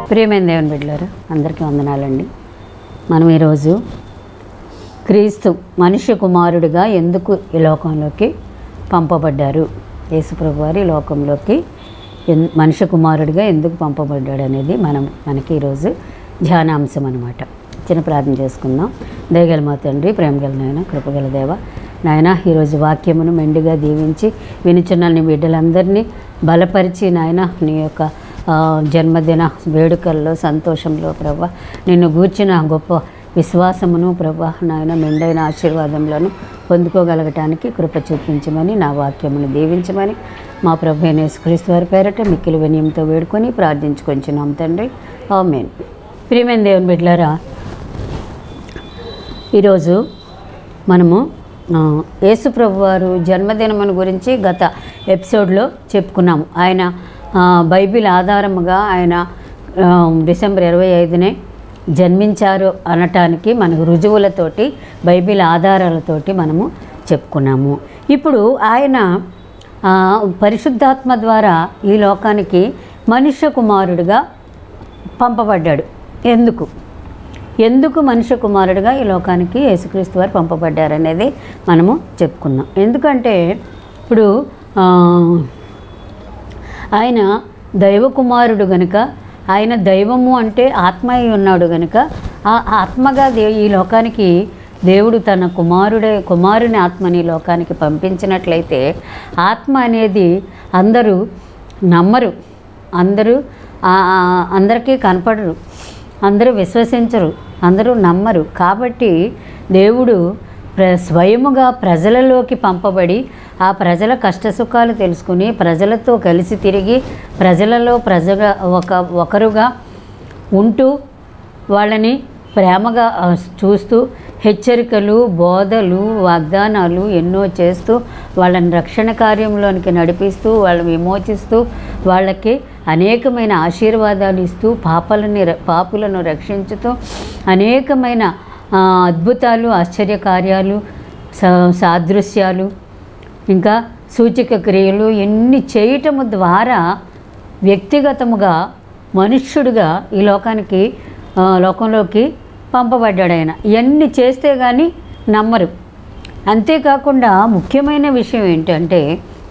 ప్రియమైన దేవుని బిడ్డలారు అందరికీ వందనాలండి మనం ఈరోజు క్రీస్తు మనుష్య కుమారుడిగా ఎందుకు ఈ లోకంలోకి పంపబడ్డారు యేసుప్రభు వారి ఈ లోకంలోకి ఎన్- మనుష్య కుమారుడిగా ఎందుకు పంపబడ్డాడు అనేది మనం మనకి ఈరోజు ధ్యానాంశం అనమాట చిన్న ప్రార్థన చేసుకుందాం దయగల మా తండ్రి ప్రేమగల నాయన కృపగల దేవ నాయన ఈరోజు వాక్యమును మెండుగా దీవించి వినుచున్న నీ బిడ్డలందరినీ బలపరిచి నాయన నీ యొక్క ఆ, జన్మదిన వేడుకల్లో సంతోషంలో ప్రభా నిన్ను గూర్చిన గొప్ప విశ్వాసమును ప్రభా నాయన మెండైన ఆశీర్వాదములను పొందుకోగలగటానికి కృప చూపించమని నా వాక్యమును దీవించమని మా ప్రభు అయిన యేసుక్రీస్తు వారి పేరట మిక్కిలి వినయంతో వేడుకొని ప్రార్థించుకొంచున్నాం తండ్రి ఆమెన్ ప్రియమైన దేవుని బిడ్డలారా ఈరోజు మనము ఆ, యేసుప్రభు వారు జన్మదినమును గురించి గత ఎపిసోడ్లో చెప్పుకున్నాము ఆయన ఆ, బైబిల్ ఆధారముగా ఆయన ఆ, డిసెంబర్ ఇరవై ఐదునే జన్మించారు అనటానికి మనకు రుజువులతోటి బైబిల్ ఆధారాలతోటి మనము చెప్పుకున్నాము ఇప్పుడు ఆయన ఆ, పరిశుద్ధాత్మ ద్వారా ఈ లోకానికి మనుష్య కుమారుడిగా పంపబడ్డాడు ఎందుకు ఎందుకు మనుష్య కుమారుడిగా ఈ లోకానికి యేసుక్రీస్తు వారు పంపబడ్డారనేది మనము చెప్పుకుందాం ఎందుకంటే ఇప్పుడు ఆ, ఆయన దైవ కుమారుడు గనుక ఆయన దైవము అంటే ఆత్మ అయి ఉన్నాడు గనుక ఆ ఆత్మగా దే ఈ లోకానికి దేవుడు తన కుమారుడే కుమారుని ఆత్మని ఈ లోకానికి పంపించినట్లయితే ఆత్మ అనేది అందరూ నమ్మరు అందరూ ఆ- ఆ- అందరికీ కనపడరు అందరూ విశ్వసించరు అందరూ నమ్మరు కాబట్టి దేవుడు ప్ర స్వయముగా ప్రజలలోకి పంపబడి ఆ ప్రజల కష్టసుఖాలు తెలుసుకుని ప్రజలతో కలిసి తిరిగి ప్రజలలో ప్రజగా ఒక ఒకరుగా ఉంటూ వాళ్ళని ప్రేమగా ఆ, చూస్తూ హెచ్చరికలు బోధలు వాగ్దానాలు ఎన్నో చేస్తూ వాళ్ళని రక్షణ కార్యంలోనికి నడిపిస్తూ వాళ్ళని విమోచిస్తూ వాళ్ళకి అనేకమైన ఆశీర్వాదాలు ఇస్తూ పాపలని ర- పాపులను రక్షించుతూ అనేకమైన ఆ, అద్భుతాలు ఆశ్చర్యకార్యాలు సా- సాదృశ్యాలు ఇంకా సూచక క్రియలు ఎన్ని చేయటము ద్వారా వ్యక్తిగతముగా మనుష్యుడిగా ఈ లోకానికి ఆ, లోకంలోకి పంపబడ్డాడు ఆయన ఇవన్నీ చేస్తే కానీ నమ్మరు అంతేకాకుండా ముఖ్యమైన విషయం ఏంటంటే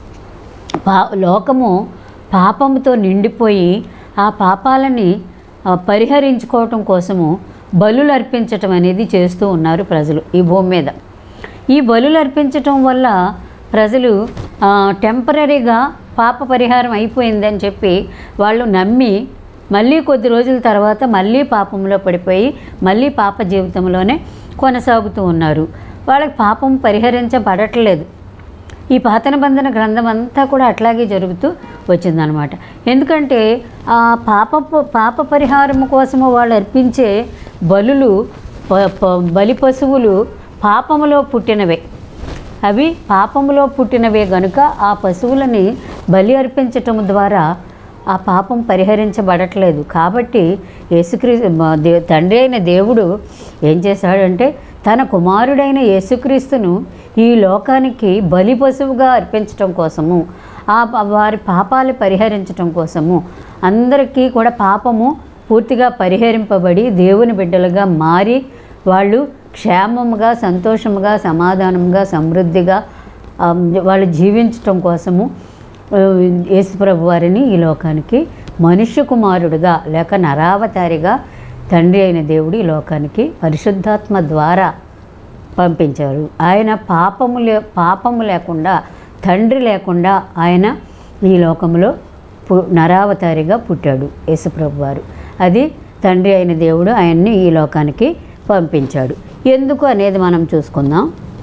పా లోకము పాపముతో నిండిపోయి ఆ పాపాలని ఆ, పరిహరించుకోవటం కోసము బలులు అర్పించటం అనేది చేస్తూ ఉన్నారు ప్రజలు ఈ భూమి మీద ఈ బలులు అర్పించటం వల్ల ప్రజలు ఆ, టెంపరీగా పాప పరిహారం అయిపోయిందని చెప్పి వాళ్ళు నమ్మి మళ్ళీ కొద్ది రోజుల తర్వాత మళ్ళీ పాపంలో పడిపోయి మళ్ళీ పాప జీవితంలోనే కొనసాగుతూ ఉన్నారు వాళ్ళకి పాపం పరిహరించబడట్లేదు ఈ పాత నిబంధన గ్రంథం అంతా కూడా అట్లాగే జరుగుతూ వచ్చిందనమాట ఎందుకంటే ఆ పాప పాప పరిహారం కోసము వాళ్ళు అర్పించే బలులు ప- ప- బలి పశువులు పాపములో పుట్టినవే అవి పాపములో పుట్టినవే గనుక ఆ పశువులని బలి అర్పించటం ద్వారా ఆ పాపం పరిహరించబడట్లేదు కాబట్టి యేసుక్రీస్తు మా దే తండ్రి అయిన దేవుడు ఏం చేశాడంటే తన కుమారుడైన యేసుక్రీస్తును ఈ లోకానికి బలి పశువుగా అర్పించటం కోసము ఆ ప- వారి పాపాలు పరిహరించటం కోసము అందరికీ కూడా పాపము పూర్తిగా పరిహరింపబడి దేవుని బిడ్డలుగా మారి వాళ్ళు క్షేమముగా సంతోషముగా సమాధానముగా సమృద్ధిగా ఆ, వాళ్ళు జీవించటం కోసము ఆ, యేసుప్రభు వారిని ఈ లోకానికి మనుష్య కుమారుడుగా లేక నరావతారిగా తండ్రి అయిన దేవుడు ఈ లోకానికి పరిశుద్ధాత్మ ద్వారా పంపించారు ఆయన పాపము లే పాపము లేకుండా తండ్రి లేకుండా ఆయన ఈ లోకంలో పు నరావతారిగా పుట్టాడు యేసుప్రభు వారు అది తండ్రి అయిన దేవుడు ఆయన్ని ఈ లోకానికి పంపించాడు ఎందుకు అనేది మనం చూసుకుందాం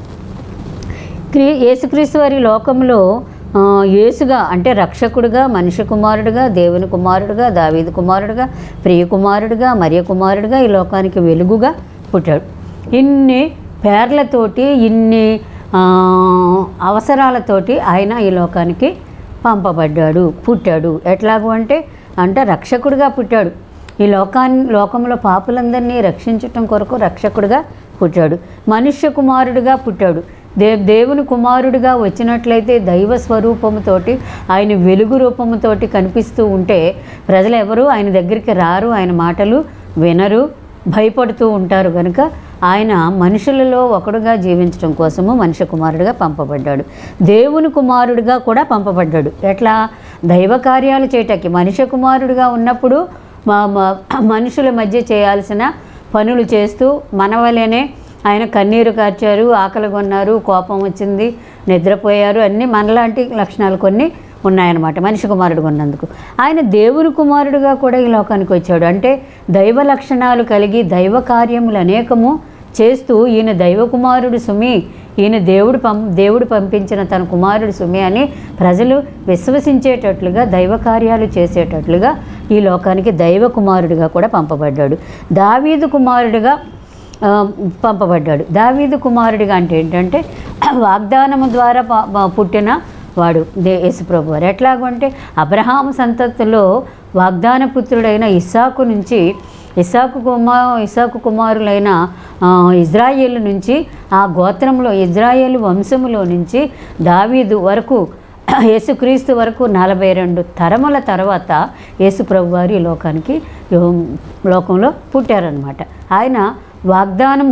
క్రీ యేసుక్రీస్తు వారి లోకంలో ఆ, యేసుగా అంటే రక్షకుడుగా మనిషి కుమారుడుగా దేవుని కుమారుడుగా దావీదు కుమారుడుగా ప్రియ కుమారుడుగా మరియ కుమారుడుగా ఈ లోకానికి వెలుగుగా పుట్టాడు ఇన్ని పేర్లతోటి ఇన్ని ఆ, అవసరాలతోటి ఆయన ఈ లోకానికి పంపబడ్డాడు పుట్టాడు ఎట్లాగూ అంటే అంటే రక్షకుడిగా పుట్టాడు ఈ లోకాన్ని లోకంలో పాపులందరినీ రక్షించటం కొరకు రక్షకుడిగా పుట్టాడు మనుష్య కుమారుడిగా పుట్టాడు దే దేవుని కుమారుడిగా వచ్చినట్లయితే దైవ స్వరూపముతోటి ఆయన వెలుగు రూపముతోటి కనిపిస్తూ ఉంటే ప్రజలు ఎవరు ఆయన దగ్గరికి రారు ఆయన మాటలు వినరు భయపడుతూ ఉంటారు కనుక ఆయన మనుషులలో ఒకడుగా జీవించడం కోసము మనిషి కుమారుడిగా పంపబడ్డాడు దేవుని కుమారుడిగా కూడా పంపబడ్డాడు ఎట్లా దైవ కార్యాలు చేయటానికి మనిషి కుమారుడిగా ఉన్నప్పుడు మా మా- మనుషుల మధ్య చేయాల్సిన పనులు చేస్తూ మన వల్లనే ఆయన కన్నీరు కార్చారు ఆకలి కొన్నారు కోపం వచ్చింది నిద్రపోయారు అన్నీ మనలాంటి లక్షణాలు కొన్ని ఉన్నాయన్నమాట మనిషి కుమారుడు ఉన్నందుకు ఆయన దేవుని కుమారుడుగా కూడా ఈ లోకానికి వచ్చాడు అంటే దైవ లక్షణాలు కలిగి దైవ కార్యములు అనేకము చేస్తూ ఈయన దైవ కుమారుడు సుమి ఈయన దేవుడు పం దేవుడు పంపించిన తన కుమారుడు సుమి అని ప్రజలు విశ్వసించేటట్లుగా దైవ కార్యాలు చేసేటట్లుగా ఈ లోకానికి దైవ కుమారుడిగా కూడా పంపబడ్డాడు దావీదు కుమారుడిగా ఆ, పంపబడ్డాడు దావీదు కుమారుడిగా అంటే ఏంటంటే వాగ్దానము ద్వారా ప- ప- పుట్టిన వాడు దే యేసుప్రభు వారు ఎట్లాగంటే అబ్రహాము సంతతిలో వాగ్దాన పుత్రుడైన ఇస్సాకు నుంచి ఇస్సాకు కుమార్ ఇస్సాకు కుమారులైన ఆ, ఇజ్రాయేలు నుంచి ఆ గోత్రంలో ఇజ్రాయేలు వంశములో నుంచి దావీదు వరకు యేసుక్రీస్తు వరకు నలభై రెండు తరముల తర్వాత యేసుప్రభు వారు ఈ లోకానికి యో- లోకంలో పుట్టారనమాట ఆయన వాగ్దానం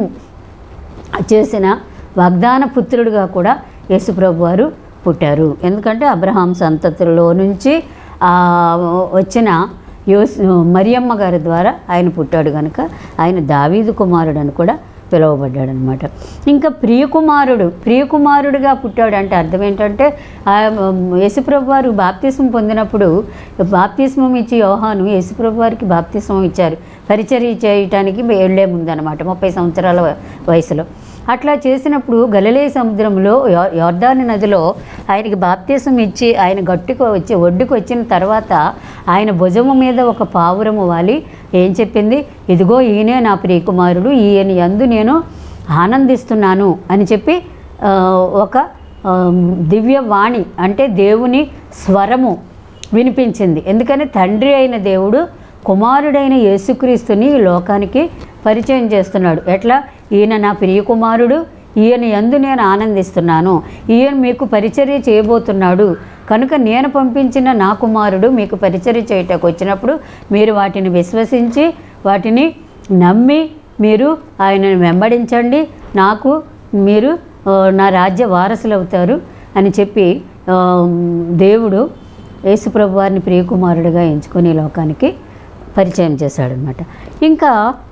చేసిన వాగ్దాన పుత్రుడిగా కూడా యేసుప్రభు వారు పుట్టారు ఎందుకంటే అబ్రహాం సంతతిలో నుంచి ఆ, వచ్చిన యోస్ మరియమ్మ గారి ద్వారా ఆయన పుట్టాడు కనుక ఆయన దావీదు కుమారుడు అని కూడా పిలువబడ్డాడు అనమాట ఇంకా ప్రియకుమారుడు ప్రియకుమారుడిగా పుట్టాడు అంటే అర్థం ఏంటంటే ఆ, యేసుప్రభు వారు బాప్తిస్మం పొందినప్పుడు బాప్తిస్మం ఇచ్చి యోహాను యేసుప్రభు వారికి బాప్తిస్మం ఇచ్చారు పరిచర్య చేయటానికి వెళ్ళే ముందనమాట ముప్పై సంవత్సరాల వ- వయసులో అట్లా చేసినప్పుడు గలిలే సముద్రంలో యో- యోర్దాను నదిలో ఆయనకి బాప్తీసం ఇచ్చి ఆయన గట్టుకు వచ్చి ఒడ్డుకు వచ్చిన తర్వాత ఆయన భుజము మీద ఒక పావురము వాలి ఏం చెప్పింది ఇదిగో ఈయనే నా ప్రియకుమారుడు ఈయన యందు నేను ఆనందిస్తున్నాను అని చెప్పి ఆ, ఒక ఆ, దివ్య వాణి అంటే దేవుని స్వరము వినిపించింది ఎందుకని తండ్రి అయిన దేవుడు కుమారుడైన యేసుక్రీస్తుని ఈ లోకానికి పరిచయం చేస్తున్నాడు ఎట్లా ఈయన నా ప్రియ కుమారుడు ఈయన యందు నేను ఆనందిస్తున్నాను ఈయన మీకు పరిచర్య చేయబోతున్నాడు కనుక నేను పంపించిన నా కుమారుడు మీకు పరిచర్య చేయటకు వచ్చినప్పుడు మీరు వాటిని విశ్వసించి వాటిని నమ్మి మీరు ఆయనను వెంబడించండి నాకు మీరు ఆ, నా రాజ్య వారసులు అవుతారు అని చెప్పి ఆ, దేవుడు యేసుప్రభు వారిని ప్రియకుమారుడిగా ఎంచుకొని ఈ లోకానికి పరిచయం చేశాడనమాట ఇంకా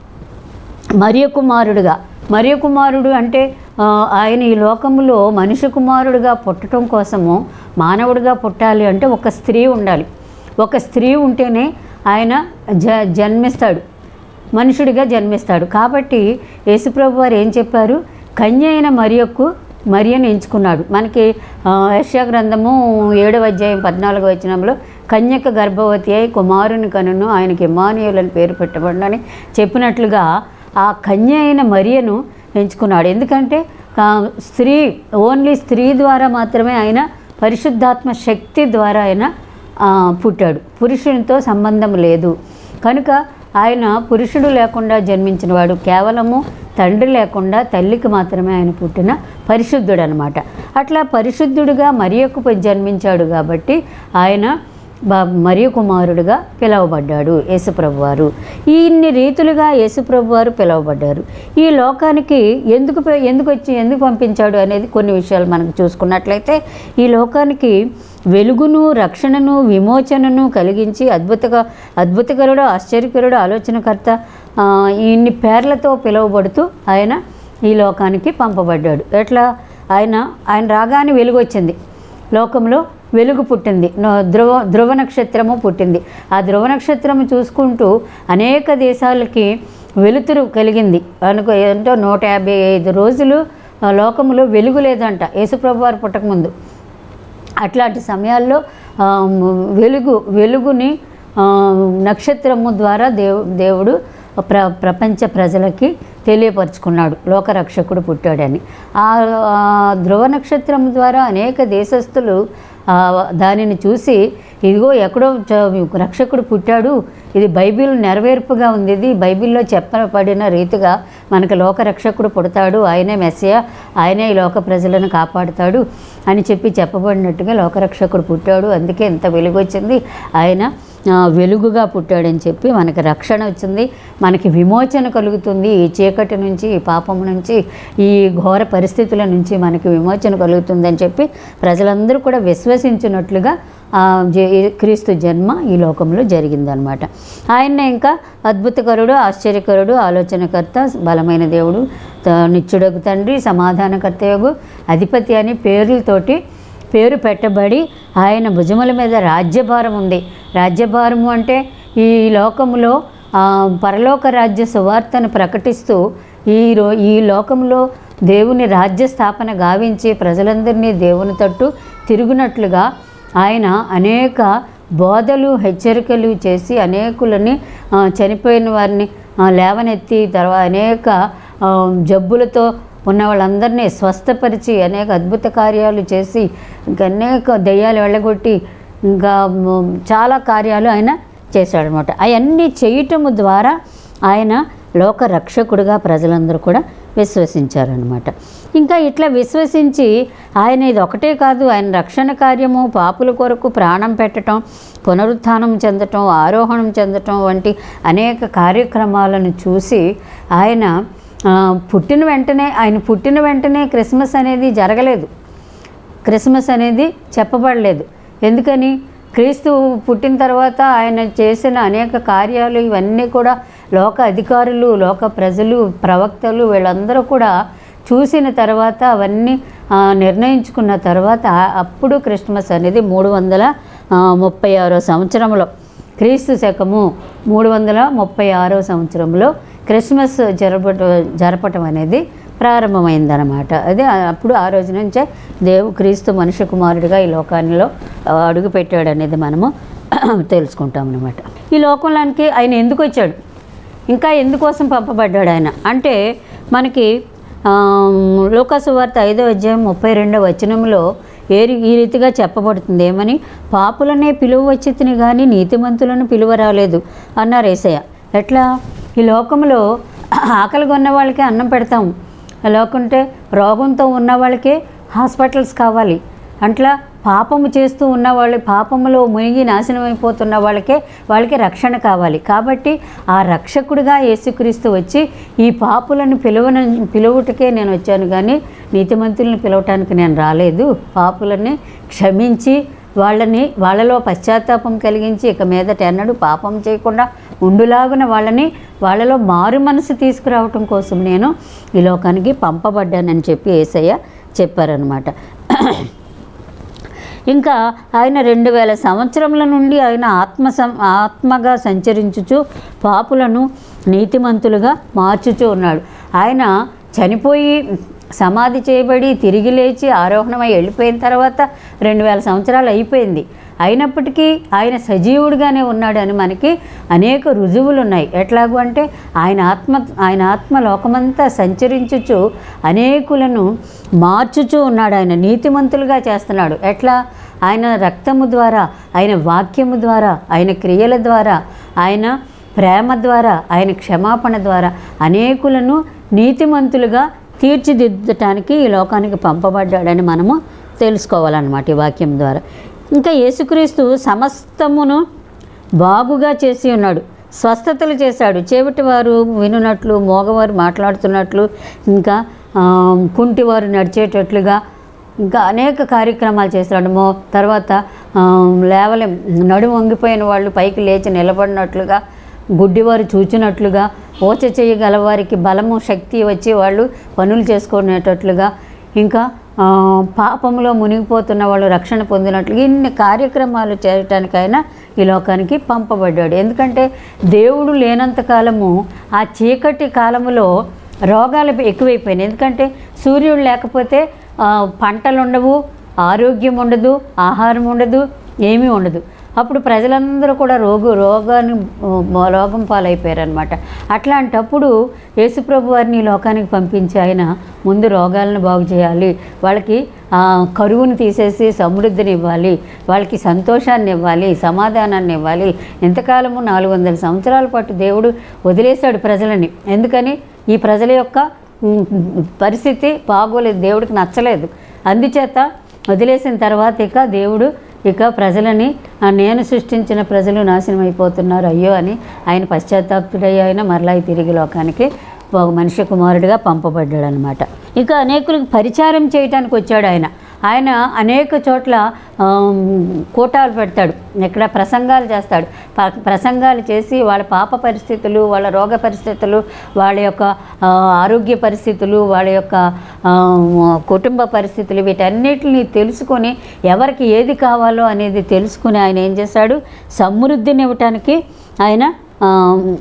మరియ కుమారుడుగా మరియ కుమారుడు అంటే ఆ, ఆయన ఈ లోకములో మనిషి కుమారుడుగా పుట్టడం కోసము మానవుడిగా పుట్టాలి అంటే ఒక స్త్రీ ఉండాలి ఒక స్త్రీ ఉంటేనే ఆయన జ జన్మిస్తాడు మనుషుడిగా జన్మిస్తాడు కాబట్టి యేసుప్రభు వారు ఏం చెప్పారు కన్య అయిన మరియకు మరియను ఎంచుకున్నాడు మనకి ఆ, యెషయా గ్రంథము ఏడవ అధ్యాయం పద్నాలుగో వచనంలో కన్యక గర్భవతి అయి కుమారుని కనును ఆయనకి ఇమానుయేల్ అని పేరు పెట్టబడినని చెప్పినట్లుగా ఆ కన్య అయిన మరియను ఎంచుకున్నాడు ఎందుకంటే ఆ, స్త్రీ ఓన్లీ స్త్రీ ద్వారా మాత్రమే ఆయన పరిశుద్ధాత్మ శక్తి ద్వారా ఆయన ఆ, పుట్టాడు పురుషునితో సంబంధం లేదు కనుక ఆయన పురుషుడు లేకుండా జన్మించినవాడు కేవలము తండ్రి లేకుండా తల్లికి మాత్రమే ఆయన పుట్టిన పరిశుద్ధుడు అనమాట అట్లా పరిశుద్ధుడిగా మరియకు జన్మించాడు కాబట్టి ఆయన బ- మరియు కుమారుడుగా పిలువబడ్డాడు యేసుప్రభు వారు ఇన్ని రీతులుగా యేసుప్రభు వారు పిలువబడ్డారు ఈ లోకానికి ఎందుకు ప- ఎందుకు వచ్చి ఎందుకు పంపించాడు అనేది కొన్ని విషయాలు మనకు చూసుకున్నట్లయితే ఈ లోకానికి వెలుగును రక్షణను విమోచనను కలిగించి అద్భుతగా అద్భుతకరుడు ఆశ్చర్యకరుడు ఆలోచనకర్త ఆ, ఇన్ని పేర్లతో పిలువబడుతూ ఆయన ఈ లోకానికి పంపబడ్డాడు ఎట్లా ఆయన ఆయన రాగానే వెలుగు వచ్చింది లోకంలో వెలుగు పుట్టింది నో- ధ్రువ ధ్రువ నక్షత్రము పుట్టింది ఆ ధ్రువ నక్షత్రము చూసుకుంటూ అనేక దేశాలకి వెలుతురు కలిగింది అనుకో ఏంటో నూట యాభై ఐదు రోజులు ఆ లోకంలో వెలుగు లేదంట యేసుప్రభు వారు పుట్టకముందు అట్లాంటి సమయాల్లో ఆ, వెలుగు వెలుగుని ఆ, నక్షత్రము ద్వారా దేవు దేవుడు ప్ర ప్రపంచ ప్రజలకి తెలియపరుచుకున్నాడు లోకరక్షకుడు పుట్టాడని ఆ ఆ ధ్రువ నక్షత్రం ద్వారా అనేక దేశస్థులు ఆ, దానిని చూసి ఇదిగో ఎక్కడో చ- రక్షకుడు పుట్టాడు ఇది బైబిల్ నెరవేర్పుగా ఉంది ఇది బైబిల్లో చెప్పబడిన రీతిగా మనకు లోక రక్షకుడు పుడతాడు ఆయనే మెస్సియా ఆయనే ఈ లోక ప్రజలను కాపాడుతాడు అని చెప్పి చెప్పబడినట్టుగా లోకరక్షకుడు పుట్టాడు అందుకే ఇంత వెలుగు వచ్చింది ఆయన ఆ, వెలుగుగా పుట్టాడని చెప్పి మనకి రక్షణ వచ్చింది మనకి విమోచన కలుగుతుంది ఈ చీకటి నుంచి ఈ పాపం నుంచి ఈ ఘోర పరిస్థితుల నుంచి మనకి విమోచన కలుగుతుందని చెప్పి ప్రజలందరూ కూడా విశ్వసించినట్లుగా ఆ, జే- క్రీస్తు జన్మ ఈ లోకంలో జరిగిందనమాట ఆయన్నే ఇంకా అద్భుతకరుడు ఆశ్చర్యకరుడు ఆలోచనకర్త బలమైన దేవుడు త- నిత్యుడగు తండ్రి సమాధానకర్త యొగు అధిపతి అని పేర్లతోటి పేరు పెట్టబడి ఆయన భుజముల మీద రాజ్యభారం ఉంది రాజ్యభారము అంటే ఈ లోకములో ఆ, పరలోక రాజ్య సువార్తను ప్రకటిస్తూ ఈ రో ఈ లోకంలో దేవుని రాజ్య స్థాపన గావించి ప్రజలందరినీ దేవుని తట్టు తిరుగునట్లుగా ఆయన అనేక బోధలు హెచ్చరికలు చేసి అనేకులని ఆ, చనిపోయిన వారిని ఆ, లేవనెత్తి తర్వాత అనేక ఆ, జబ్బులతో ఉన్న వాళ్ళందరినీ స్వస్థపరిచి అనేక అద్భుత కార్యాలు చేసి ఇంకా అనేక దెయ్యాలు వెళ్ళగొట్టి ఇంకా మ్, చాలా కార్యాలు ఆయన చేశాడనమాట అవన్నీ చేయటము ద్వారా ఆయన లోక రక్షకుడుగా ప్రజలందరూ కూడా విశ్వసించారనమాట ఇంకా ఇట్లా విశ్వసించి ఆయన ఇది ఒకటే కాదు ఆయన రక్షణ కార్యము పాపుల కొరకు ప్రాణం పెట్టడం పునరుత్థానం చెందటం ఆరోహణం చెందటం వంటి అనేక కార్యక్రమాలను చూసి ఆయన ఆ, పుట్టిన వెంటనే ఆయన పుట్టిన వెంటనే క్రిస్మస్ అనేది జరగలేదు క్రిస్మస్ అనేది చెప్పబడలేదు ఎందుకని క్రీస్తు పుట్టిన తర్వాత ఆయన చేసిన అనేక కార్యాలు ఇవన్నీ కూడా లోక అధికారులు లోక ప్రజలు ప్రవక్తలు వీళ్ళందరూ కూడా చూసిన తర్వాత అవన్నీ ఆ, నిర్ణయించుకున్న తర్వాత అప్పుడు క్రిస్మస్ అనేది మూడు వందల ఆ, ముప్పై ఆరో సంవత్సరంలో క్రీస్తు శకము మూడు వందల ముప్పై ఆరో సంవత్సరంలో క్రిస్మస్ జరపట జరపటం అనేది ప్రారంభమైందనమాట అదే అప్పుడు ఆ రోజు నుంచే దేవు క్రీస్తు మనుష్య కుమారుడిగా ఈ లోకాల్లో అడుగు పెట్టాడు అనేది మనము తెలుసుకుంటాం అనమాట ఈ లోకంలోనికి ఆయన ఎందుకు వచ్చాడు ఇంకా ఎందుకోసం పంపబడ్డాడు ఆయన అంటే మనకి లోకాసు వార్త ఐదో అధ్యాయం ముప్పై రెండో వచనంలో ఏ రీ- ఈ రీతిగా చెప్పబడుతుంది ఏమని పాపులనే పిలువ వచ్చితిని కానీ నీతిమంతులను పిలువ రాలేదు అన్నారు ఏసయ్య ఎట్లా ఈ లోకంలో ఆకలిగా ఉన్న వాళ్ళకి అన్నం పెడతాం లేకుంటే రోగంతో ఉన్న వాళ్ళకే హాస్పిటల్స్ కావాలి అట్లా పాపము చేస్తూ ఉన్న వాళ్ళు పాపములో మునిగి నాశనం అయిపోతున్న వాళ్ళకే వాళ్ళకి రక్షణ కావాలి కాబట్టి ఆ రక్షకుడిగా యేసుక్రీస్తు వచ్చి ఈ పాపులను పిలువన పిలువుటకే నేను వచ్చాను కానీ నీతిమంతులను పిలవటానికి నేను రాలేదు పాపులని క్షమించి వాళ్ళని వాళ్ళలో పశ్చాత్తాపం కలిగించి ఇక మీదట ఎన్నడూ పాపం చేయకుండా ఉండులాగున వాళ్ళని వాళ్ళలో మారు మనసు తీసుకురావటం కోసం నేను ఈ లోకానికి పంపబడ్డానని చెప్పి ఏసయ్య చెప్పారనమాట ఇంకా ఆయన రెండు వేల సంవత్సరముల నుండి ఆయన ఆత్మ సం ఆత్మగా సంచరించుచు పాపులను నీతిమంతులుగా మార్చుచూ ఉన్నాడు ఆయన చనిపోయి సమాధి చేయబడి తిరిగి లేచి ఆరోహణమై వెళ్ళిపోయిన తర్వాత రెండు వేల సంవత్సరాలు అయిపోయింది అయినప్పటికీ ఆయన సజీవుడిగానే ఉన్నాడని మనకి అనేక రుజువులు ఉన్నాయి ఎట్లాగూ అంటే ఆయన ఆత్మ ఆయన ఆత్మ లోకమంతా సంచరించుచు అనేకులను మార్చుచూ ఉన్నాడు ఆయన నీతిమంతులుగా చేస్తున్నాడు ఎట్లా ఆయన రక్తము ద్వారా ఆయన వాక్యము ద్వారా ఆయన క్రియల ద్వారా ఆయన ప్రేమ ద్వారా ఆయన క్షమాపణ ద్వారా అనేకులను నీతిమంతులుగా తీర్చిదిద్దటానికి ఈ లోకానికి పంపబడ్డాడని మనము తెలుసుకోవాలన్నమాట ఈ వాక్యం ద్వారా ఇంకా యేసుక్రీస్తు సమస్తమును బాగుగా చేసి ఉన్నాడు స్వస్థతలు చేశాడు చేపటి వారు వినున్నట్లు మోగవారు మాట్లాడుతున్నట్లు ఇంకా ఆ, కుంటివారు నడిచేటట్లుగా ఇంకా అనేక కార్యక్రమాలు చేశాడు మో తర్వాత ఆ, లేవలేం నడుము వంగిపోయిన వాళ్ళు పైకి లేచి నిలబడినట్లుగా గుడ్డివారు చూచినట్లుగా ఓచ చేయగలవారికి బలము శక్తి వచ్చి వాళ్ళు పనులు చేసుకునేటట్లుగా ఇంకా ఆ, పాపంలో మునిగిపోతున్న వాళ్ళు రక్షణ పొందినట్లుగా ఇన్ని కార్యక్రమాలు చేయటానికైనా ఈ లోకానికి పంపబడ్డాడు ఎందుకంటే దేవుడు లేనంత కాలము ఆ చీకటి కాలములో రోగాలు ఎక్కువైపోయినాయి ఎందుకంటే సూర్యుడు లేకపోతే ఆ, పంటలు ఉండవు ఆరోగ్యం ఉండదు ఆహారం ఉండదు ఏమీ ఉండదు అప్పుడు ప్రజలందరూ కూడా రోగు రోగాన్ని ఆ, రోగం పాలైపోయారనమాట అట్లాంటప్పుడు యేసుప్రభు వారిని ఈ లోకానికి పంపించి ఆయన ముందు రోగాలను బాగు చేయాలి వాళ్ళకి ఆ, కరువుని తీసేసి సమృద్ధిని ఇవ్వాలి వాళ్ళకి సంతోషాన్ని ఇవ్వాలి సమాధానాన్ని ఇవ్వాలి ఎంతకాలము నాలుగు వందల సంవత్సరాల పాటు దేవుడు వదిలేశాడు ప్రజలని ఎందుకని ఈ ప్రజల యొక్క ఉమ్, పరిస్థితి బాగోలేదు దేవుడికి నచ్చలేదు అందుచేత వదిలేసిన తర్వాత ఇక దేవుడు ఇక ప్రజలని "ఆ, నేను సృష్టించిన ప్రజలు నాశనం అయిపోతున్నారు అయ్యో అని ఆయన పశ్చాత్తాపుడై ఆయన మరలా ఈ తిరిగి లోకానికి ఒక మనుష్య కుమారుడిగా పంపబడ్డాడు అనమాట ఇక అనేకులకు పరిచారం చేయటానికి వచ్చాడు ఆయన ఆయన అనేక చోట్ల ఆమ్, కూటాలు పెడతాడు ఇక్కడ ప్రసంగాలు చేస్తాడు ప- ప్రసంగాలు చేసి వాళ్ళ పాప పరిస్థితులు వాళ్ళ రోగ పరిస్థితులు వాళ్ళ యొక్క ఆ, ఆరోగ్య పరిస్థితులు వాళ్ళ యొక్క ఆ, కుటుంబ పరిస్థితులు వీటన్నిటిని తెలుసుకొని ఎవరికి ఏది కావాలో అనేది తెలుసుకుని ఆయన ఏం చేశాడు సమృద్ధిని ఇవ్వటానికి ఆయన ఆ,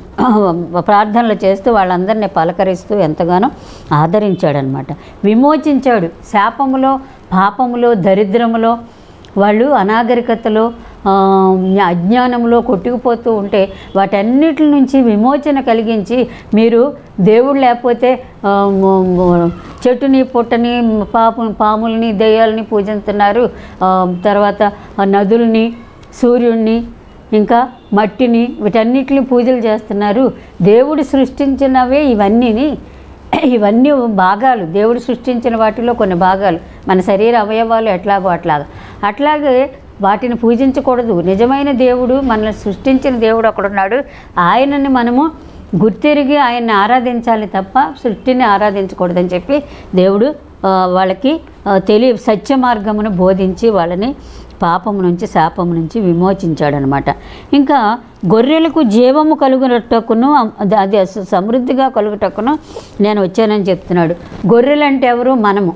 ప్రార్థనలు చేస్తూ వాళ్ళందరినీ పలకరిస్తూ ఎంతగానో ఆదరించాడనమాట విమోచించాడు శాపములో పాపములో దరిద్రములో వాళ్ళు అనాగరికతలో ఆ, అజ్ఞానంలో కొట్టుకుపోతూ ఉంటే వాటన్నిటి నుంచి విమోచన కలిగించి మీరు దేవుడు లేకపోతే ఆ, మ- మ- చెట్టుని పుట్టని పాపు పాముల్ని దెయ్యాలని పూజిస్తున్నారు ఆ, తర్వాత ఆ నదుల్ని సూర్యుడిని ఇంకా మట్టిని వీటన్నిటిని పూజలు చేస్తున్నారు దేవుడు సృష్టించినవే ఇవన్నీని ఇవన్నీ భాగాలు దేవుడు సృష్టించిన వాటిలో కొన్ని భాగాలు మన శరీర అవయవాలు ఎట్లాగో అట్లాగా అట్లాగే వాటిని పూజించకూడదు నిజమైన దేవుడు మనల్ని సృష్టించిన దేవుడు ఒకడున్నాడు ఆయనని మనము గుర్తెరిగి ఆయన్ని ఆరాధించాలి తప్ప సృష్టిని ఆరాధించకూడదని చెప్పి దేవుడు ఆ, వాళ్ళకి ఆ, తెలియ సత్య మార్గమును బోధించి వాళ్ళని పాపము నుంచి శాపము నుంచి విమోచించాడనమాట ఇంకా గొర్రెలకు జీవము కలుగునట్టుకును అది అది అస- సమృద్ధిగా కలుగుటకును నేను వచ్చానని చెప్తున్నాడు గొర్రెలు అంటే ఎవరు మనము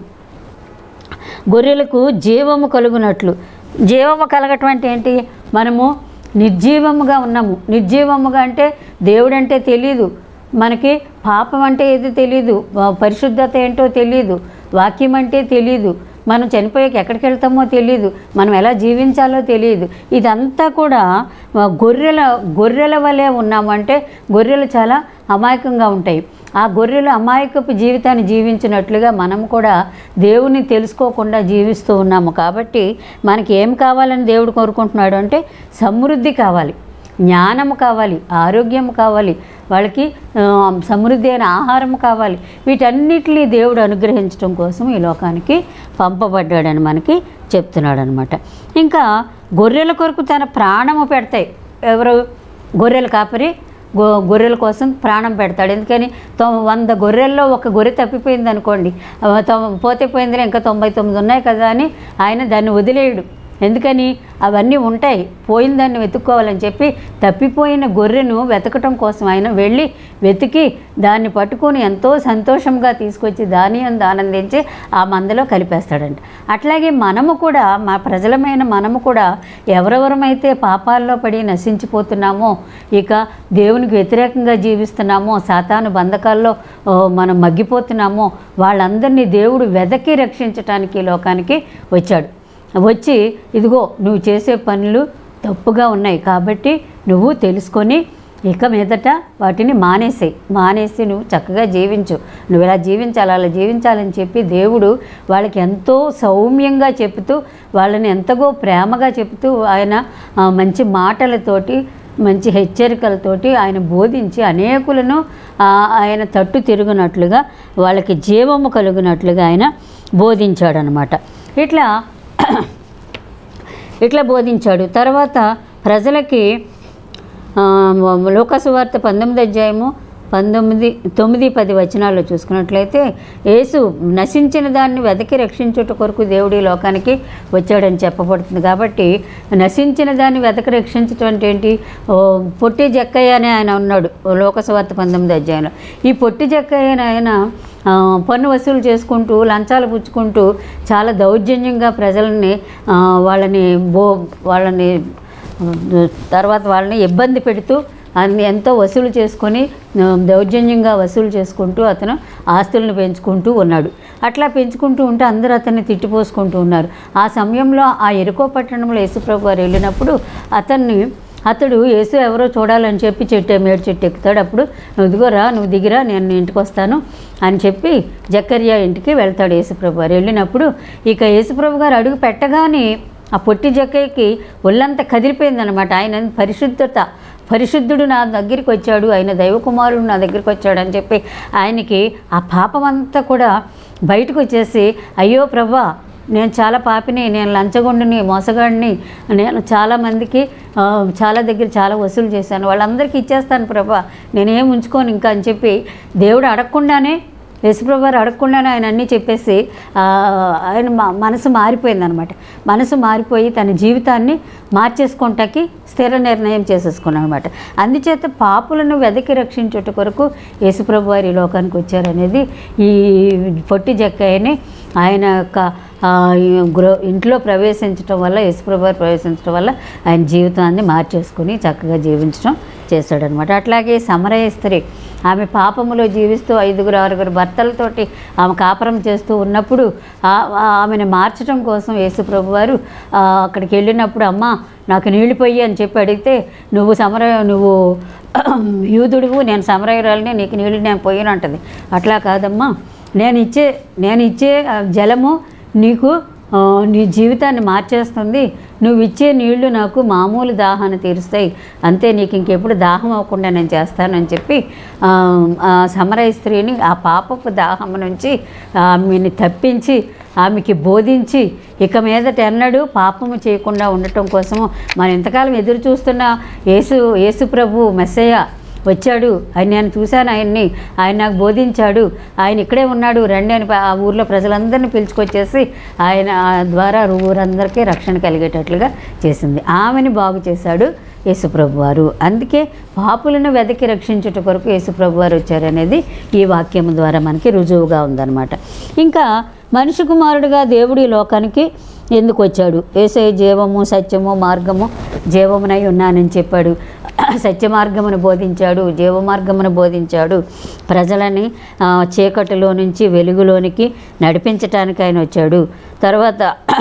గొర్రెలకు జీవము కలుగునట్లు జీవము కలగటం అంటే ఏంటి మనము నిర్జీవముగా ఉన్నాము నిర్జీవముగా అంటే దేవుడు అంటే తెలీదు మనకి పాపం అంటే ఏదో తెలీదు ఆ, పరిశుద్ధత ఏంటో తెలీదు వాక్యం అంటే తెలీదు మనం చనిపోయాక ఎక్కడికి వెళ్తామో తెలియదు మనం ఎలా జీవించాలో తెలియదు ఇదంతా కూడా ఆ, గొర్రెల గొర్రెల వలె ఉన్నామంటే గొర్రెలు చాలా అమాయకంగా ఉంటాయి ఆ గొర్రెలు అమాయకపు జీవితాన్ని జీవించినట్లుగా మనం కూడా దేవుని తెలుసుకోకుండా జీవిస్తూ ఉన్నాము కాబట్టి మనకి ఏం కావాలని దేవుడు కోరుకుంటున్నాడు అంటే సమృద్ధి కావాలి జ్ఞానము కావాలి ఆరోగ్యం కావాలి వాళ్ళకి ఆ, సమృద్ధి అయిన ఆహారం కావాలి వీటన్నిటిని దేవుడు అనుగ్రహించడం కోసం ఈ లోకానికి పంపబడ్డాడని మనకి చెప్తున్నాడు అనమాట ఇంకా గొర్రెల కొరకు తన ప్రాణము పెడతాయి ఎవరు గొర్రెల కాపరి గొ గొర్రెల కోసం ప్రాణం పెడతాడు ఎందుకని తొ వంద గొర్రెల్లో ఒక గొర్రె తప్పిపోయింది అనుకోండి ఆ, తొ- పోతే పోయిందిలే ఇంకా తొంభై తొమ్మిది ఉన్నాయి కదా అని ఆయన దాన్ని వదిలేయడు ఎందుకని అవన్నీ ఉంటాయి పోయిన దాన్ని వెతుక్కోవాలని చెప్పి తప్పిపోయిన గొర్రెను వెతకటం కోసం ఆయన వెళ్ళి వెతికి దాన్ని పట్టుకొని ఎంతో సంతోషంగా తీసుకొచ్చి దాని అందు ఆనందించి ఆ మందలో కలిపేస్తాడంట అట్లాగే మనము కూడా మా ప్రజలమైన మనము కూడా ఎవరెవరమైతే పాపాల్లో పడి నశించిపోతున్నామో ఇక దేవునికి వ్యతిరేకంగా జీవిస్తున్నామో సాతాను బంధకాల్లో ఓ, మనం మగ్గిపోతున్నామో వాళ్ళందరినీ దేవుడు వెదకి రక్షించటానికి ఈ లోకానికి వచ్చాడు వచ్చి ఇదిగో నువ్వు చేసే పనులు తప్పుగా ఉన్నాయి కాబట్టి నువ్వు తెలుసుకొని ఇక మీదట వాటిని మానేసేయి మానేసి నువ్వు చక్కగా జీవించు నువ్వు ఇలా జీవించాలి అలా జీవించాలని చెప్పి దేవుడు వాళ్ళకి ఎంతో సౌమ్యంగా చెబుతూ వాళ్ళని ఎంతగో ప్రేమగా చెబుతూ ఆయన ఆ, మంచి మాటలతోటి మంచి హెచ్చరికలతోటి ఆయన బోధించి అనేకులను ఆ, ఆయన తట్టు తిరుగునట్లుగా వాళ్ళకి జీవము కలుగునట్లుగా ఆయన బోధించాడనమాట ఇట్లా ఇట్లా బోధించాడు తర్వాత ప్రజలకి ఆ, లోకాసు వార్త పంతొమ్మిది అధ్యాయము పంతొమ్మిది తొమ్మిది పది వచనాల్లో చూసుకున్నట్లయితే యేసు నశించిన దాన్ని వెతకి రక్షించుట కొరకు దేవుడి లోకానికి వచ్చాడని చెప్పబడుతుంది కాబట్టి నశించిన దాన్ని వెతకి రక్షించటం అంటే ఏంటి ఓ, పొట్టి జక్కయ్య అని ఆయన ఉన్నాడు లోకసవార్త పంతొమ్మిది అధ్యాయంలో ఈ పొట్టి జక్కయ్య అని ఆయన ఆ, పన్ను వసూలు చేసుకుంటూ లంచాలు పుచ్చుకుంటూ చాలా దౌర్జన్యంగా ప్రజల్ని ఆ, వాళ్ళని బో వాళ్ళని తర్వాత వాళ్ళని ఇబ్బంది పెడుతూ అన్ని ఎంతో వసూలు చేసుకొని ఆ, దౌర్జన్యంగా వసూలు చేసుకుంటూ అతను ఆస్తులను పెంచుకుంటూ ఉన్నాడు అట్లా పెంచుకుంటూ ఉంటే అందరూ అతన్ని తిట్టిపోసుకుంటూ ఉన్నారు ఆ సమయంలో ఆ ఎరుకో పట్టణంలో యేసుప్రభు వారు వెళ్ళినప్పుడు అతన్ని అతడు యేసు ఎవరో చూడాలని చెప్పి చెట్టు మేడు చెట్టు ఎక్కుతాడు అప్పుడు నువ్వు దిగోరా నువ్వు దిగిరా నేను నీ ఇంటికి వస్తాను అని చెప్పి జక్కర్యా ఇంటికి వెళ్తాడు యేసుప్రభు గారు వెళ్ళినప్పుడు ఇక యేసుప్రభు గారు అడుగు పెట్టగానే ఆ పొట్టి జక్కయ్యకి ఒళ్ళంతా కదిలిపోయిందనమాట ఆయన పరిశుద్ధత పరిశుద్ధుడు నా దగ్గరికి వచ్చాడు ఆయన దైవకుమారుడు నా దగ్గరికి వచ్చాడు అని చెప్పి ఆయనకి ఆ పాపం అంతా కూడా బయటకు వచ్చేసి అయ్యో ప్రభా నేను చాలా పాపిని నేను లంచగొండుని మోసగాడిని నేను చాలామందికి ఆ, చాలా దగ్గర చాలా వసూలు చేశాను వాళ్ళందరికీ ఇచ్చేస్తాను ప్రభా నేనేం ఉంచుకోను ఇంకా అని చెప్పి దేవుడు అడగకుండానే యేసుప్రభు వారు అడగకుండానే ఆయన అన్నీ చెప్పేసి ఆ, ఆయన మ- మనసు మారిపోయిందనమాట మనసు మారిపోయి తన జీవితాన్ని మార్చేసుకుంటాకి స్థిర నిర్ణయం చేసేసుకున్నాడు అనమాట అందుచేత పాపులను వెదకి రక్షించుట కొరకు యేసుప్రభు వారి ఈ లోకానికి వచ్చారనేది ఈ పొట్టి జక్కయ్యని ఆయన యొక్క ఆ, ఈ గృహ ఇంట్లో ప్రవేశించడం వల్ల యేసుప్రభు వారు ప్రవేశించడం వల్ల ఆయన జీవితాన్ని మార్చేసుకుని చక్కగా జీవించడం చేశాడనమాట అట్లాగే సమరయ స్త్రీ ఆమె పాపములో జీవిస్తూ ఐదుగురు ఆరుగురు భర్తలతోటి ఆమె కాపురం చేస్తూ ఉన్నప్పుడు ఆ- ఆ- ఆమెను మార్చడం కోసం యేసుప్రభు వారు ఆ, అక్కడికి వెళ్ళినప్పుడు అమ్మ నాకు నీళ్ళు పొయ్యి అని చెప్పి అడిగితే నువ్వు సమర నువ్వు యూదుడువు నేను సమరయురాలని నీకు నీళ్ళు నేను పొయ్యను అంటది అట్లా కాదమ్మా నేను ఇచ్చే నేను ఇచ్చే ఆ, జలము నీకు ఆ, నీ జీవితాన్ని మార్చేస్తుంది నువ్వు ఇచ్చే నీళ్లు నాకు మామూలు దాహాన్ని తీరుస్తాయి అంతే నీకు ఇంకెప్పుడు దాహం అవ్వకుండా నేను చేస్తానని చెప్పి ఆ, ఆ సమరయ స్త్రీని ఆ పాపపు దాహం నుంచి ఆమెని తప్పించి ఆమెకి బోధించి ఇక మీదట ఎన్నడూ పాపము చేయకుండా ఉండటం కోసము మనం ఇంతకాలం ఎదురు చూస్తున్న యేసు యేసు ప్రభు మెస్సయ్య వచ్చాడు ఆయన నేను చూశాను ఆయన్ని ఆయన నాకు బోధించాడు ఆయన ఇక్కడే ఉన్నాడు రండి అని ప- ఆ ఊర్లో ప్రజలందరినీ పిలుచుకొచ్చేసి ఆయన ఆ ద్వారా ఊరందరికీ రక్షణ కలిగేటట్లుగా చేసింది ఆమెని బాగు చేశాడు యేసుప్రభు వారు అందుకే పాపులను వెదకి రక్షించుట కొరకు యేసుప్రభు వారు వచ్చారనేది ఈ వాక్యం ద్వారా మనకి రుజువుగా ఉందన్నమాట ఇంకా మనిషి కుమారుడుగా దేవుడు ఈ లోకానికి ఎందుకు వచ్చాడు ఏసై జీవము సత్యము మార్గము జీవమునై ఉన్నానని చెప్పాడు సత్య మార్గమును బోధించాడు జీవ మార్గమును బోధించాడు ప్రజలని ఆ, చీకటిలో నుంచి వెలుగులోనికి నడిపించటానికి ఆయన వచ్చాడు తర్వాత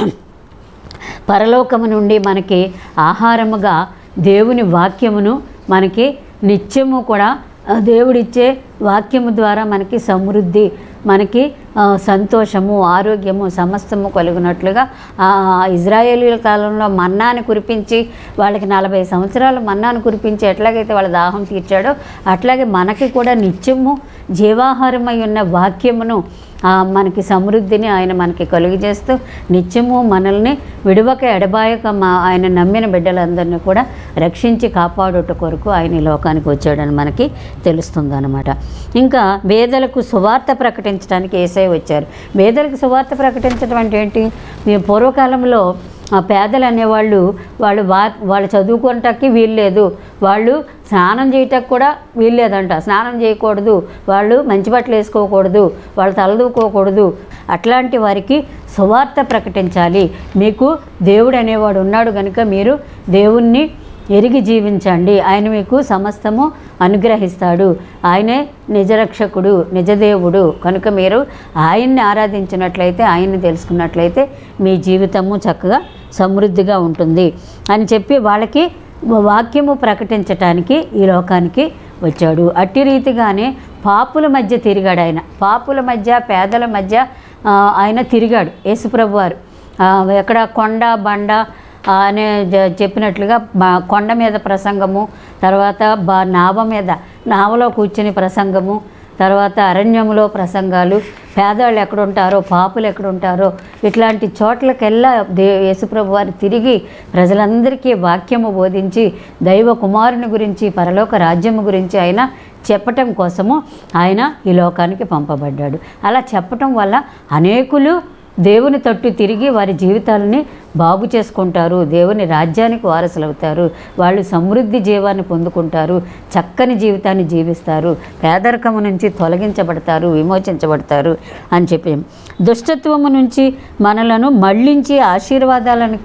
పరలోకము నుండి మనకి ఆహారముగా దేవుని వాక్యమును మనకి నిత్యము కూడా ఆ, దేవుడిచ్చే వాక్యము ద్వారా మనకి సమృద్ధి మనకి ఆ, సంతోషము ఆరోగ్యము సమస్తము కలుగునట్లుగా ఆ ఇజ్రాయేలీల కాలంలో మన్నాని కురిపించి వాళ్ళకి నలభై సంవత్సరాలు మన్నాను కురిపించి ఎట్లాగైతే వాళ్ళ దాహం తీర్చాడో అట్లాగే మనకి కూడా నిత్యము జీవాహారమై ఉన్న వాక్యమును ఆ, మనకి సమృద్ధిని ఆయన మనకి కలుగజేస్తూ నిత్యము మనల్ని విడువక ఎడబాయక మా ఆయన నమ్మిన బిడ్డలందరినీ కూడా రక్షించి కాపాడుట కొరకు ఆయన ఈ లోకానికి వచ్చాడని మనకి తెలుస్తుంది అనమాట ఇంకా వేదలకు సువార్త ప్రకటించడానికి ఏసై వచ్చారు వేదలకు సువార్త ప్రకటించడం అంటే ఏంటి ఈ పూర్వకాలంలో ఆ పేదలు అనేవాళ్ళు వాళ్ళు వా వాళ్ళు చదువుకోవటానికి వీల్లేదు వాళ్ళు స్నానం చేయటానికి కూడా వీల్లేదంట స్నానం చేయకూడదు వాళ్ళు మంచి బట్టలు వేసుకోకూడదు వాళ్ళు తలదూకోకూడదు అట్లాంటి వారికి సువార్త ప్రకటించాలి మీకు దేవుడు అనేవాడు ఉన్నాడు కనుక మీరు దేవుణ్ణి ఎరిగి జీవించండి ఆయన మీకు సమస్తము అనుగ్రహిస్తాడు ఆయనే నిజరక్షకుడు నిజదేవుడు కనుక మీరు ఆయన్ని ఆరాధించినట్లయితే ఆయన్ని తెలుసుకున్నట్లయితే మీ జీవితము చక్కగా సమృద్ధిగా ఉంటుంది అని చెప్పి వాళ్ళకి వాక్యము ప్రకటించటానికి ఈ లోకానికి వచ్చాడు అట్టి రీతిగానే పాపుల మధ్య తిరిగాడు ఆయన పాపుల మధ్య పేదల మధ్య ఆ, ఆయన తిరిగాడు యేసుప్రభు వారు ఆ, ఎక్కడ కొండ బండ ఆ, అనే జ- చెప్పినట్లుగా బ- కొండ మీద ప్రసంగము తర్వాత బ నావ మీద నావలో కూర్చుని ప్రసంగము తర్వాత అరణ్యములో ప్రసంగాలు పేదవాళ్ళు ఎక్కడుంటారో పాపులు ఎక్కడుంటారో ఇట్లాంటి చోట్లకెల్లా దే యేసుప్రభు వారు తిరిగి ప్రజలందరికీ వాక్యము బోధించి దైవ కుమారుని గురించి పరలోక రాజ్యము గురించి ఆయన చెప్పటం కోసము ఆయన ఈ లోకానికి పంపబడ్డాడు అలా చెప్పటం వల్ల అనేకులు దేవుని తట్టు తిరిగి వారి జీవితాలని బాగు చేసుకుంటారు దేవుని రాజ్యానికి వారసులు అవుతారు వాళ్ళు సమృద్ధి జీవాన్ని పొందుకుంటారు చక్కని జీవితాన్ని జీవిస్తారు పేదరికము నుంచి తొలగించబడతారు విమోచించబడతారు అని చెప్పి దుష్టత్వము నుంచి మనలను మళ్ళించి ఆశీర్వాదాలకి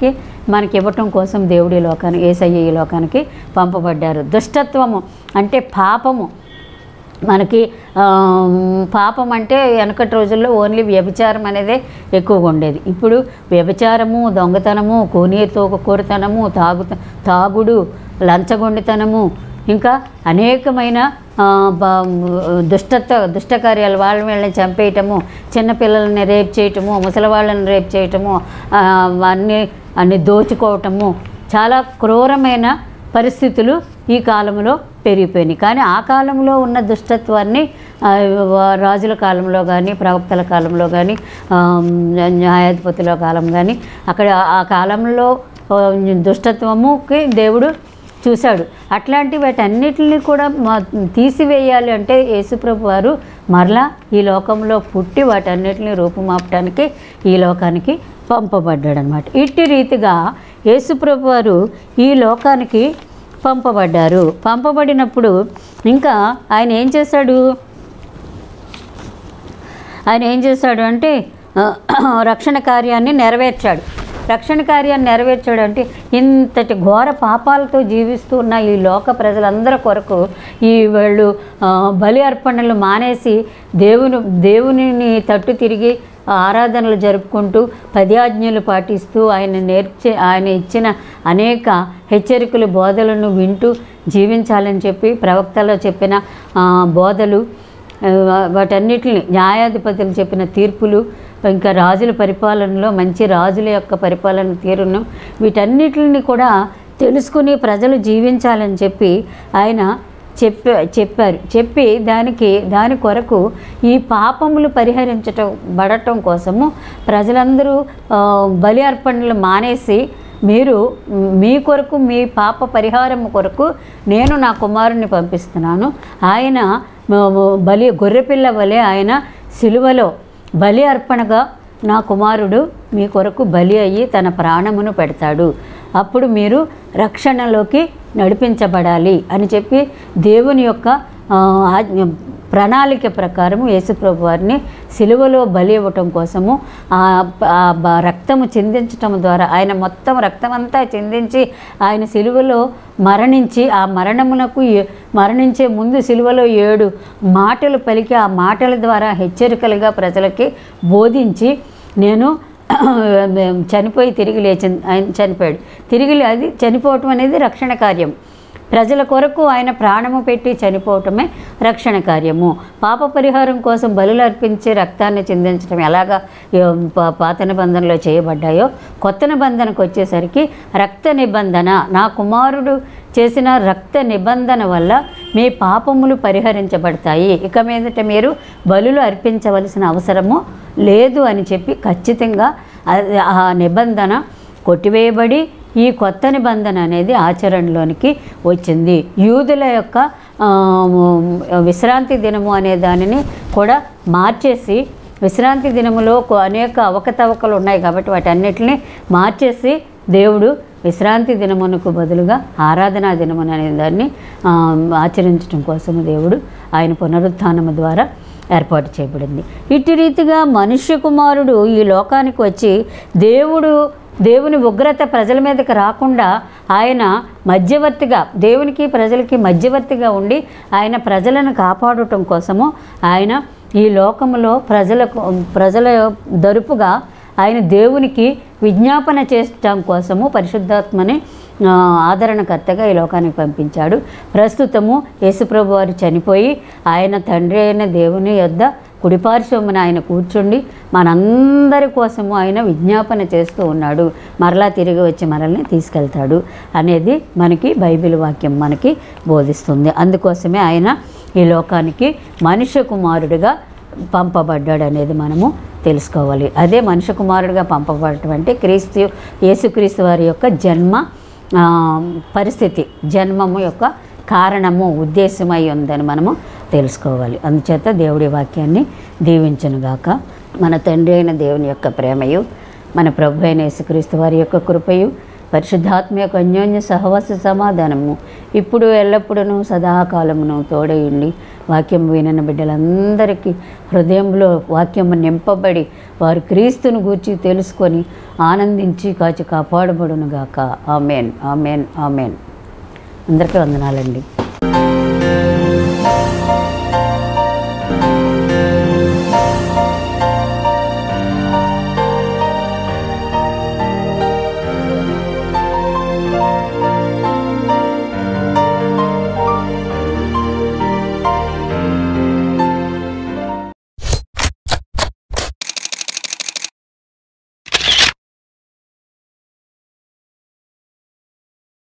మనకి ఇవ్వటం కోసం దేవుడి ఈ లోకానికి ఏసయ్య ఈ లోకానికి పంపబడ్డారు దుష్టత్వము అంటే పాపము మనకి ఆ, పాపం అంటే వెనకటి రోజుల్లో ఓన్లీ వ్యభిచారం అనేదే ఎక్కువగా ఉండేది ఇప్పుడు వ్యభిచారము దొంగతనము కోనేతోకూరతనము తాగు తాగుడు లంచగొండితనము ఇంకా అనేకమైన ఆ, బ- దుష్టత్వ దుష్టకార్యాలు వాళ్ళ వీళ్ళని చంపేయటము చిన్నపిల్లల్ని రేప్ చేయటము ముసలి వాళ్ళని రేప్ చేయటము ఆ, అన్ని అన్ని దోచుకోవటము చాలా క్రూరమైన పరిస్థితులు ఈ కాలంలో పెరిగిపోయినాయి కానీ ఆ కాలంలో ఉన్న దుష్టత్వాన్ని ఆ, వా- రాజుల కాలంలో కానీ ప్రవక్తల కాలంలో కానీ న్యాయాధిపతుల కాలం కానీ అక్కడ ఆ కాలంలో ఆ, దుష్టత్వముకి దేవుడు చూశాడు అట్లాంటి వాటన్నిటిని కూడా మా- తీసివేయాలి అంటే యేసుప్రభు వారు మరలా ఈ లోకంలో పుట్టి వాటన్నిటిని రూపుమాపటానికి ఈ లోకానికి పంపబడ్డాడు అనమాట ఇట్టి రీతిగా యేసుప్రభు వారు ఈ లోకానికి పంపబడ్డారు పంపబడినప్పుడు ఇంకా ఆయన ఏం చేశాడు ఆయన ఏం చేశాడు అంటే ఆ, రక్షణ కార్యాన్ని నెరవేర్చాడు రక్షణ కార్యాన్ని నెరవేర్చాడు అంటే ఇంతటి ఘోర పాపాలతో జీవిస్తూ ఉన్న ఈ లోక ప్రజలందరి కొరకు ఈ వాళ్ళు ఆ, బలి అర్పణలు మానేసి దేవుని దేవునిని తట్టు తిరిగి ఆరాధనలు జరుపుకుంటూ పద్యాజ్ఞలు పాటిస్తూ ఆయన నేర్చే ఆయన ఇచ్చిన అనేక హెచ్చరికలు బోధలను వింటూ జీవించాలని చెప్పి ప్రవక్తలో చెప్పిన ఆ, బోధలు ఆ, వాటన్నిటిని న్యాయాధిపతులు చెప్పిన తీర్పులు ఇంకా రాజుల పరిపాలనలో మంచి రాజుల యొక్క పరిపాలన తీరును వీటన్నిటిని కూడా తెలుసుకుని ప్రజలు జీవించాలని చెప్పి ఆయన చెప్పా చెప్పారు చెప్పి దానికి దాని కొరకు ఈ పాపములు పరిహరించటం బడటం కోసము ప్రజలందరూ ఆ, బలి అర్పణలు మానేసి మీరు మీ కొరకు మీ పాప పరిహారం కొరకు నేను నా కుమారుని పంపిస్తున్నాను ఆయన మ- మ- బలి గొర్రెపిల్ల వలె ఆయన సిలువలో బలి అర్పణగా నా కుమారుడు మీ కొరకు బలి అయ్యి తన ప్రాణమును పెడతాడు అప్పుడు మీరు రక్షణలోకి నడిపించబడాలి అని చెప్పి దేవుని యొక్క ఆ, ఆజ్ఞ ప్రణాళిక ప్రకారము యేసుప్రభు వారిని సిలువలో బలి ఇవ్వటం కోసము ఆ ఆ బ- రక్తము చిందించటం ద్వారా ఆయన మొత్తం రక్తం అంతా చిందించి ఆయన సిలువలో మరణించి ఆ మరణమునకు ఏ- మరణించే ముందు సిలువలో ఏడు మాటలు పలికి ఆ మాటల ద్వారా హెచ్చరికలుగా ప్రజలకి బోధించి నేను చనిపోయి తిరిగి లేచి ఆయన చనిపోయాడు తిరిగి లే- అది చనిపోవటం అనేది రక్షణ కార్యం ప్రజల కొరకు ఆయన ప్రాణము పెట్టి చనిపోవటమే రక్షణ కార్యము పాప పరిహారం కోసం బలులు అర్పించి రక్తాన్ని చిందించడం ఎలాగా ఏ, పా- పాత నిబంధనలో చేయబడ్డాయో కొత్త నిబంధనకు వచ్చేసరికి రక్త నిబంధన నా కుమారుడు చేసిన రక్త నిబంధన వల్ల మీ పాపములు పరిహరించబడతాయి ఇక మీదట మీరు బలులు అర్పించవలసిన అవసరము లేదు అని చెప్పి ఖచ్చితంగా ఆ- ఆ నిబంధన కొట్టివేయబడి ఈ కొత్త నిబంధన అనేది ఆచరణలోనికి వచ్చింది యూదుల యొక్క ఆ, విశ్రాంతి దినము అనే దానిని కూడా మార్చేసి విశ్రాంతి దినములో కొ- అనేక అవకతవకలు ఉన్నాయి కాబట్టి వాటన్నిటిని మార్చేసి దేవుడు విశ్రాంతి దినమునకు బదులుగా ఆరాధనా దినమున అనే దాన్ని ఆ, ఆచరించడం కోసం దేవుడు ఆయన పునరుత్థానము ద్వారా ఏర్పాటు చేయబడింది ఇటు రీతిగా మనుష్య కుమారుడు ఈ లోకానికి వచ్చి దేవుడు దేవుని ఉగ్రత ప్రజల మీదకి రాకుండా ఆయన మధ్యవర్తిగా దేవునికి ప్రజలకి మధ్యవర్తిగా ఉండి ఆయన ప్రజలను కాపాడటం కోసము ఆయన ఈ లోకములో ప్రజలకు ప్రజల దరుపుగా ఆయన దేవునికి విజ్ఞాపన చేయటం కోసము పరిశుద్ధాత్మని ఆ, ఆదరణకర్తగా ఈ లోకానికి పంపించాడు ప్రస్తుతము యేసుప్రభు వారు చనిపోయి ఆయన తండ్రి అయిన దేవుని యొద్ద కుడిపార్శ్వమున ఆయన కూర్చుండి మనందరి కోసము ఆయన విజ్ఞాపన చేస్తూ ఉన్నాడు మరలా తిరిగి వచ్చి మనల్ని తీసుకెళ్తాడు అనేది మనకి బైబిల్ వాక్యం మనకి బోధిస్తుంది అందుకోసమే ఆయన ఈ లోకానికి మనుష్య కుమారుడిగా పంపబడ్డాడు అనేది మనము తెలుసుకోవాలి అదే మనుష్య కుమారుడిగా పంపబడటం అంటే క్రీస్తు యేసుక్రీస్తు వారి యొక్క జన్మ ఆ, పరిస్థితి జన్మము యొక్క కారణము ఉద్దేశమై ఉందని మనము తెలుసుకోవాలి అందుచేత దేవుడి వాక్యాన్ని దీవించనుగాక మన తండ్రి అయిన దేవుని యొక్క ప్రేమయు మన ప్రభు అయిన యేసుక్రీస్తు వారి యొక్క కృపయు పరిశుద్ధాత్మ యొక్క అన్యోన్య సహవాస సమాధానము ఇప్పుడు ఎల్లప్పుడూ సదాకాలమును తోడయుండి వాక్యం వినని బిడ్డలందరికీ హృదయంలో వాక్యము నింపబడి వారు క్రీస్తును గూర్చి తెలుసుకొని ఆనందించి కాచి కాపాడబడునుగాక ఆమెన్ ఆమెన్ ఆమెన్ అందరికీ వందనాలండి